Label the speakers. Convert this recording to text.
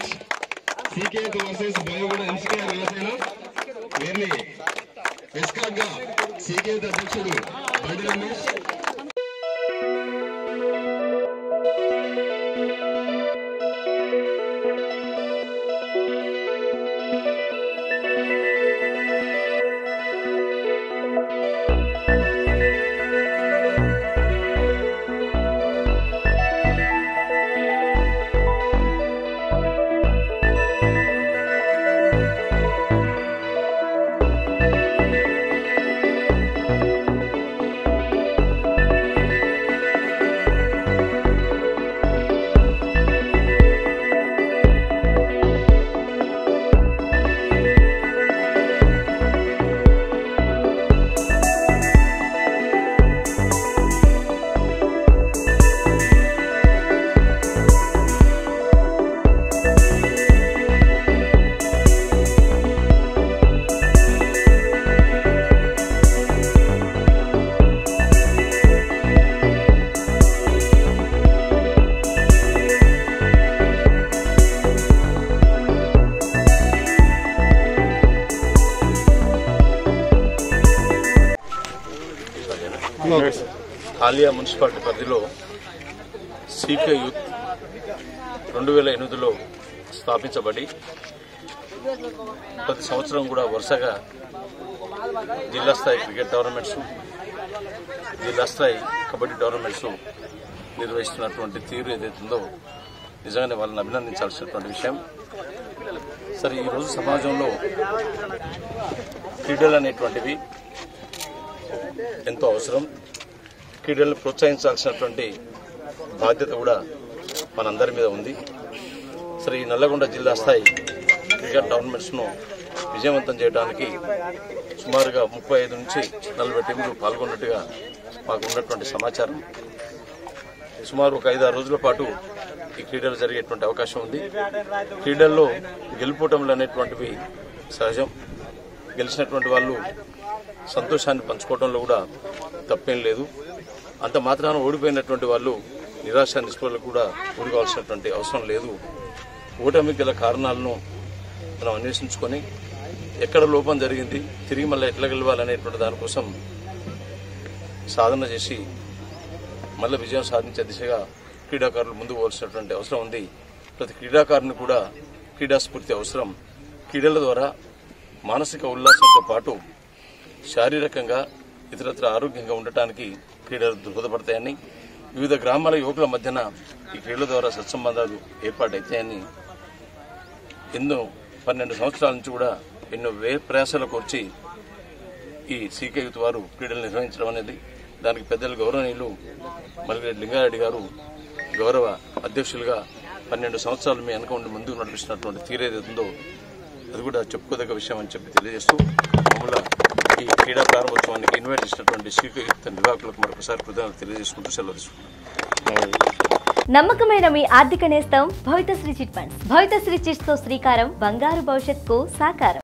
Speaker 1: match సీకేఎత్ versus బయోగూడ NCR Janasena వీరిని ఎస్కాట్ గా సీకేఎత్ అధ్యక్షుడు బండి రమేష్
Speaker 2: ఆలియా మున్సిపాలిటీ పరిధిలో సీకే యూత్ రెండు వేల ఎనిమిదిలో స్థాపించబడి ప్రతి సంవత్సరం కూడా వరుసగా జిల్లా స్థాయి క్రికెట్ టోర్నమెంట్స్ జిల్లా స్థాయి కబడ్డీ టోర్నమెంట్స్ నిర్వహిస్తున్నటువంటి తీరు ఏదైతుందో నిజంగానే వాళ్ళని అభినందించాల్సినటువంటి విషయం సరే ఈరోజు సమాజంలో క్రీడలు అనేటువంటివి ఎంతో అవసరం క్రీడలను ప్రోత్సహించాల్సినటువంటి బాధ్యత కూడా మనందరి మీద ఉంది సరే ఈ నల్లగొండ జిల్లా స్థాయి క్రికెట్ టోర్నమెంట్స్ను విజయవంతం చేయడానికి సుమారుగా ముప్పై ఐదు నుంచి నలభై టీంలు పాల్గొన్నట్టుగా మాకు ఉన్నటువంటి సమాచారం సుమారు ఒక ఐదారు రోజుల పాటు ఈ క్రీడలు జరిగేటువంటి అవకాశం ఉంది క్రీడల్లో గెలుపోవటంలు అనేటువంటివి సహజం గెలిచినటువంటి వాళ్ళు సంతోషాన్ని పంచుకోవడంలో కూడా తప్పేం లేదు అంత మాత్రాన ఓడిపోయినటువంటి వాళ్ళు నిరాశ నిస్పృహలకు కూడా ఊరుకోవాల్సినటువంటి అవసరం లేదు ఓటమికి గల కారణాలను మనం అన్వేషించుకొని ఎక్కడ లోపం జరిగింది తిరిగి మళ్ళీ ఎట్లా గెలవాలనేటువంటి దానికోసం సాధన చేసి మళ్ళీ విజయం సాధించే దిశగా క్రీడాకారులు ముందుకు పోవాల్సినటువంటి అవసరం ఉంది ప్రతి క్రీడాకారుని కూడా క్రీడా స్ఫూర్తి అవసరం క్రీడల ద్వారా మానసిక ఉల్లాసంతో పాటు శారీరకంగా ఇతరత్ర ఆరోగ్యంగా ఉండటానికి క్రీడలు దోహదపడతాయని వివిధ గ్రామాల యువకుల మధ్యన ఈ క్రీడల ద్వారా సత్సంబంధాలు ఏర్పాటైతాయని ఎన్నో పన్నెండు సంవత్సరాల నుంచి కూడా ఎన్నో వే ప్రయాసాలు కూర్చి ఈ సీకే యూత్ వారు క్రీడలు నిర్వహించడం అనేది దానికి పెద్దలు గౌరవనీయులు మల్లిరెడ్డి లింగారెడ్డి గారు గౌరవ అధ్యక్షులుగా పన్నెండు సంవత్సరాలు మీ వెనక ఉండి ముందుకు నడిపిస్తున్నటువంటి తీరేదైతుందో అది కూడా చెప్పుకోదగ్గ విషయం అని చెప్పి తెలియజేస్తూ మమ్మల్ని ఈ క్రీడా ప్రారంభోత్సవానికి ఇన్వైట్ చేసినటువంటి సీకే యూత్ నిర్వాహకులకు మరొకసారి కృతజ్ఞతలు తెలియజేసుకుంటూ సెలవు తీసుకుంటున్నాను
Speaker 3: నమ్మకమైన మీ ఆర్థిక నేస్తం Bhavithasri chit funds Bhavithasri chits తో శ్రీకారం బంగారు భవిష్యత్కు సాకారం